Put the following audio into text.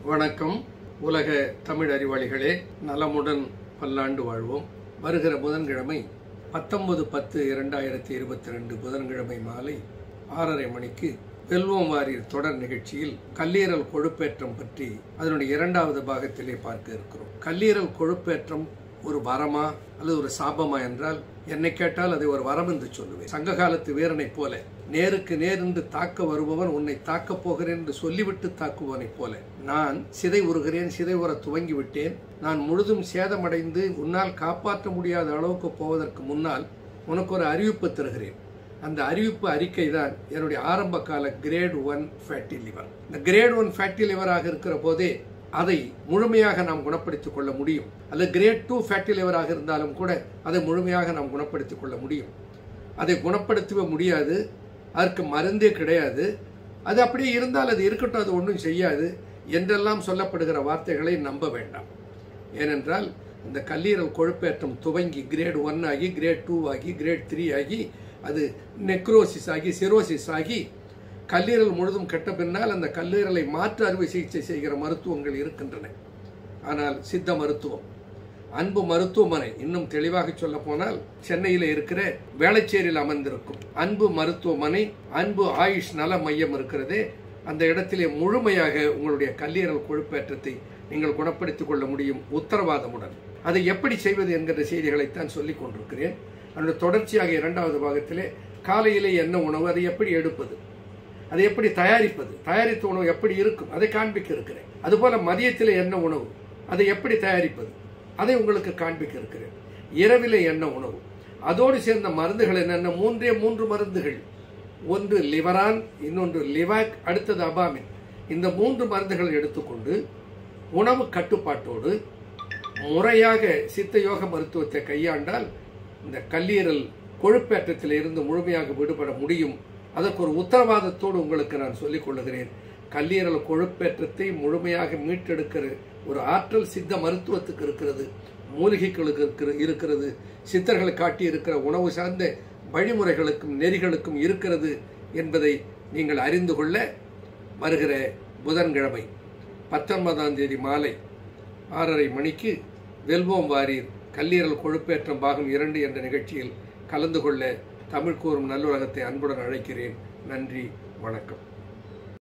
வணக்கம் உலக தமிழ் அறிவாளிகளே நலமுடன் பல்லாண்டு வாழ்வோம் வருகிற புதன்கிழமை பத்தொன்பது பத்து இரண்டாயிரத்தி இருபத்தி ரெண்டு புதன்கிழமை மாலை ஆறரை மணிக்கு வெல்வோம் வாரியர் தொடர் நிகழ்ச்சியில் கல்லீரல் கொழுப்பேற்றம் பற்றி அதனுடைய இரண்டாவது பாகத்திலே பார்க்க இருக்கிறோம் கல்லீரல் கொழுப்பேற்றம் ஒரு வரமா அல்லது ஒரு சாபமா என்றால் என்னை கேட்டால் அதை ஒரு வரம் என்று சொல்லுவேன் சங்க காலத்து வீரனைப் போல நேருக்கு நேர் என்று தாக்க வருபவன் உன்னை தாக்கப் போகிறேன் என்று சொல்லிவிட்டு தாக்குபவனைப் போல நான் சிதை உறுகிறேன் சிதை உற துவங்கி விட்டேன் நான் முழுதும் சேதமடைந்து உன்னால் காப்பாற்ற முடியாத அளவுக்கு போவதற்கு முன்னால் உனக்கு ஒரு அறிவிப்பு தருகிறேன் அந்த அறிவிப்பு அறிக்கை தான் என்னுடைய ஆரம்ப கால கிரேட் ஒன் ஃபேட்டி லிவர் இந்த கிரேட் ஒன் ஃபேட்டி லிவராக இருக்கிற போதே அதை முழுமையாக நாம் குணப்படுத்திக் கொள்ள முடியும் அல்லது கிரேட் டூ ஃபேட்டி லிவராக இருந்தாலும் கூட அதை முழுமையாக நாம் குணப்படுத்திக் கொள்ள முடியும் அதை குணப்படுத்தவே முடியாது அதற்கு மருந்தே கிடையாது அது அப்படியே இருந்தால் அது இருக்கட்டும் அது ஒன்றும் செய்யாது என்றெல்லாம் சொல்லப்படுகிற வார்த்தைகளை நம்ப வேண்டாம் ஏனென்றால் இந்த கல்லீரல் கொழுப்பேற்றம் துவங்கி கிரேட் ஒன் ஆகி கிரேட் டூ ஆகி கிரேட் த்ரீ ஆகி அது நெக்ரோசிஸ் ஆகி சிரோசிஸ் ஆகி கல்லீரல் முழுதும் கெட்ட பின்னால் அந்த கல்லீரலை மாற்று அறுவை சிகிச்சை செய்கிற மருத்துவங்கள் இருக்கின்றன ஆனால் சித்த மருத்துவம் அன்பு மருத்துவமனை இன்னும் தெளிவாக சொல்ல போனால் சென்னையில் இருக்கிற வேளச்சேரியில் அமர்ந்திருக்கும் அன்பு மருத்துவமனை அன்பு ஆயுஷ் நல மையம் இருக்கிறதே அந்த இடத்திலே முழுமையாக உங்களுடைய கல்லீரல் கொழுப்பேற்றத்தை நீங்கள் குணப்படுத்திக் கொள்ள முடியும் உத்தரவாதமுடன் அதை எப்படி செய்வது என்கிற செய்திகளைத்தான் சொல்லிக் கொண்டிருக்கிறேன் அதனுடைய தொடர்ச்சியாக இரண்டாவது பாகத்திலே காலையிலே என்ன உணவு அதை எப்படி எடுப்பது அதை எப்படி தயாரிப்பது தயாரித்த உணவு எப்படி இருக்கும் அதை காண்பிக்க இருக்கிறேன் அதுபோல மதியத்தில் என்ன உணவு அதை எப்படி தயாரிப்பது அதை உங்களுக்கு காண்பிக்க இருக்கிறேன் இரவிலே என்ன உணவு அதோடு சேர்ந்த மருந்துகள் என்னென்ன மூன்றே மூன்று மருந்துகள் ஒன்று லிவரான் இன்னொன்று லிவாக் அடுத்தது அபாமின் இந்த மூன்று மருந்துகளை எடுத்துக்கொண்டு உணவு கட்டுப்பாட்டோடு முறையாக சித்த யோக மருத்துவத்தை கையாண்டால் இந்த கல்லீரல் கொழுப்பேற்றத்தில் இருந்து முழுமையாக விடுபட முடியும் அதற்கு ஒரு உத்தரவாதத்தோடு உங்களுக்கு நான் சொல்லிக் கொள்ளுகிறேன் கல்லீரல் கொழுப்பேற்றத்தை முழுமையாக மீட்டெடுக்கிற ஒரு ஆற்றல் சித்த மருத்துவத்துக்கு இருக்கிறது மூலிகைகளுக்கு இருக்கிற- இருக்கிறது சித்தர்களை காட்டி இருக்கிற உணவு சார்ந்த வழிமுறைகளுக்கும் நெறிகளுக்கும் இருக்கிறது என்பதை நீங்கள் அறிந்து கொள்ள வருகிற புதன்கிழமை பத்தொன்பதாம் தேதி மாலை ஆறரை மணிக்கு வெல்வோம் வாரீர் கல்லீரல் கொழுப்பேற்றம் பாகம் இரண்டு என்ற நிகழ்ச்சியில் கலந்து கொள்ள தமிழ் கூறும் நல்லுலகத்தை அன்புடன் அழைக்கிறேன் நன்றி வணக்கம்